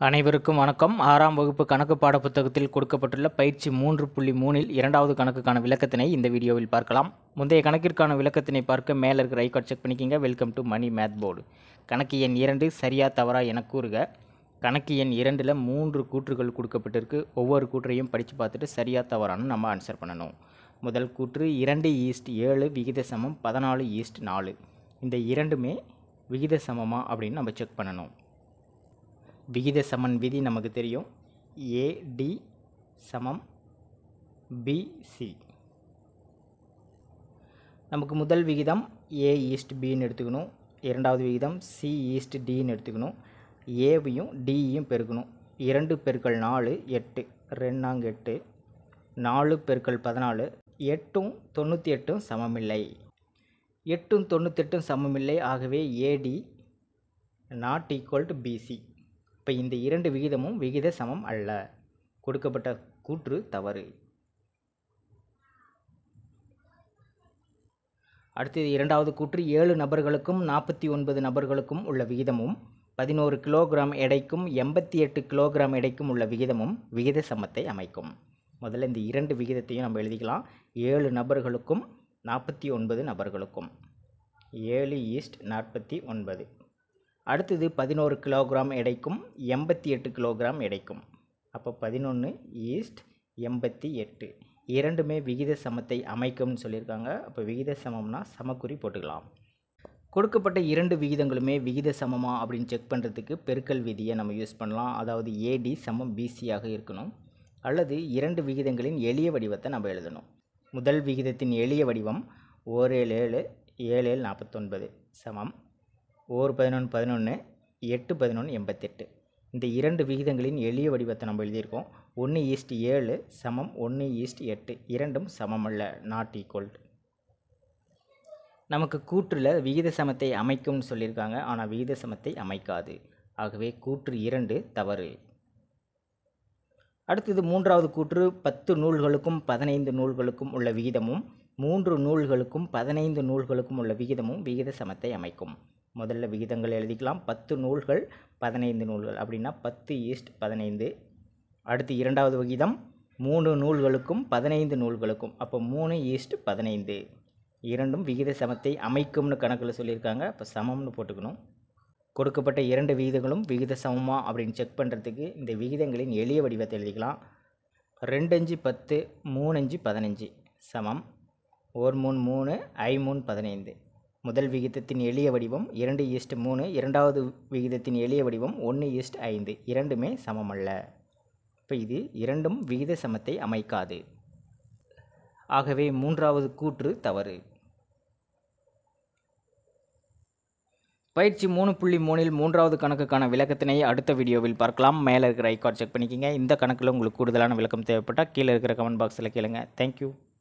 அனைவருக்கும் வணக்கம் ஆறாம் வகுப்பு கணக்கு பாட புத்தகத்தில் கொடுக்கப்பட்டுள்ள பயிற்சி மூன்று புள்ளி மூணில் இரண்டாவது கணக்குக்கான விளக்கத்தினை இந்த வீடியோவில் பார்க்கலாம் முந்தைய கணக்கிற்கான விளக்கத்தினை பார்க்க மேலே இருக்கிற ஐகார்ட் செக் பண்ணிக்கிங்க welcome to Mani math board கணக்கு எண் இரண்டு சரியா தவறா என கூறுக கணக்கு எண் இரண்டில் மூன்று கூற்றுகள் கொடுக்கப்பட்டிருக்கு ஒவ்வொரு கூற்றையும் படித்து பார்த்துட்டு சரியா தவறான்னு நம்ம ஆன்சர் பண்ணணும் முதல் கூற்று இரண்டு ஈஸ்ட் ஏழு விகித சமம் பதினாலு ஈஸ்ட் நாலு இந்த இரண்டுமே விகித சமமா அப்படின்னு நம்ம செக் பண்ணணும் விகித சமன் விதி நமக்கு தெரியும் ஏடி சமம் பிசி நமக்கு முதல் விகிதம் ஏ ஈஸ்ட் பின்னு எடுத்துக்கணும் இரண்டாவது விகிதம் சி ஈஸ்ட் டின்னு எடுத்துக்கணும் ஏவையும் டியையும் பெருக்கணும் இரண்டு பெருக்கள் நாலு எட்டு ரெண்டாங்க எட்டு நாலு பெருக்கள் பதினாலு எட்டும் தொண்ணூற்றி எட்டும் சமமில்லை எட்டும் தொண்ணூத்தெட்டும் சமமில்லை ஆகவே AD not equal to BC இப்போ இந்த இரண்டு விகிதமும் விகித சமம் அல்ல கொடுக்கப்பட்ட கூற்று தவறு அடுத்தது இரண்டாவது கூற்று ஏழு நபர்களுக்கும் நாற்பத்தி ஒன்பது நபர்களுக்கும் உள்ள விகிதமும் பதினோரு கிலோகிராம் எடைக்கும் எண்பத்தி எட்டு கிலோகிராம் எடைக்கும் உள்ள விகிதமும் விகித சமத்தை அமைக்கும் முதல்ல இந்த இரண்டு விகிதத்தையும் நம்ம எழுதிக்கலாம் ஏழு நபர்களுக்கும் நாற்பத்தி ஒன்பது நபர்களுக்கும் ஏழு ஈஸ்ட் நாற்பத்தி ஒன்பது அடுத்தது பதினோரு கிலோகிராம் எடைக்கும் எண்பத்தி எட்டு கிலோகிராம் எடைக்கும் அப்போ பதினொன்று ஈஸ்ட் எண்பத்தி எட்டு இரண்டுமே விகித சமத்தை அமைக்கும்னு சொல்லியிருக்காங்க அப்போ விகித சமம்னா சமக்குறி போட்டுக்கலாம் கொடுக்கப்பட்ட இரண்டு விகிதங்களுமே விகித சமமா அப்படின்னு செக் பண்ணுறதுக்கு பெருக்கல் விதியை நம்ம யூஸ் பண்ணலாம் அதாவது ஏடி சமம் பிசியாக இருக்கணும் அல்லது இரண்டு விகிதங்களின் எளிய வடிவத்தை நம்ம எழுதணும் முதல் விகிதத்தின் எளிய வடிவம் ஓர் ஏழு ஏழு ஏழு ஏழு நாற்பத்தொன்பது சமம் ஓர் பதினொன்று பதினொன்று எட்டு பதினொன்று எண்பத்தெட்டு இந்த இரண்டு விகிதங்களின் எளிய வடிவத்தை நம்ம எழுதியிருக்கோம் ஒன்று ஈஸ்ட் ஏழு சமம் ஒன்று ஈஸ்ட் எட்டு இரண்டும் சமம் அல்ல நாட் ஈக்குவல் நமக்கு கூற்றில் விகித சமத்தை அமைக்கும்னு சொல்லியிருக்காங்க ஆனால் விகித சமத்தை அமைக்காது ஆகவே கூற்று இரண்டு தவறு அடுத்தது மூன்றாவது கூற்று பத்து நூல்களுக்கும் பதினைந்து நூல்களுக்கும் உள்ள விகிதமும் மூன்று நூல்களுக்கும் பதினைந்து நூல்களுக்கும் உள்ள விகிதமும் விகித சமத்தை அமைக்கும் முதல்ல விகிதங்கள் எழுதிக்கலாம் பத்து நூல்கள் பதினைந்து நூல்கள் அப்படின்னா பத்து ஈஸ்ட் பதினைந்து அடுத்து இரண்டாவது விகிதம் மூணு நூல்களுக்கும் பதினைந்து நூல்களுக்கும் அப்போ மூணு ஈஸ்ட் பதினைந்து இரண்டும் விகித சமத்தை அமைக்கும்னு கணக்கில் சொல்லியிருக்காங்க அப்போ சமம்னு போட்டுக்கணும் கொடுக்கப்பட்ட இரண்டு விகிதங்களும் விகித சமமா அப்படின்னு செக் பண்ணுறதுக்கு இந்த விகிதங்களின் எளிய வடிவத்தை எழுதிக்கலாம் ரெண்டு அஞ்சு பத்து மூணு அஞ்சு பதினஞ்சு சமம் ஓர் மூணு மூணு ஐ மூணு பதினைந்து முதல் விகிதத்தின் எளிய வடிவம் இரண்டு ஈஸ்ட் மூணு இரண்டாவது விகிதத்தின் எளிய வடிவம் ஒன்று ஈஸ்ட் ஐந்து இரண்டுமே சமமல்ல இப்போ இது இரண்டும் விகித சமத்தை அமைக்காது ஆகவே மூன்றாவது கூற்று தவறு பயிற்சி மூணு புள்ளி மூணில் மூன்றாவது கணக்குக்கான விளக்கத்தினை அடுத்த வீடியோவில் பார்க்கலாம் மேலே இருக்கிற ஐகார்ட் செக் பண்ணிக்கிங்க இந்த கணக்கில் உங்களுக்கு கூடுதலான விளக்கம் தேவைப்பட்டால் கீழே இருக்கிற கமெண்ட் பாக்ஸில் கேளுங்க தேங்க்யூ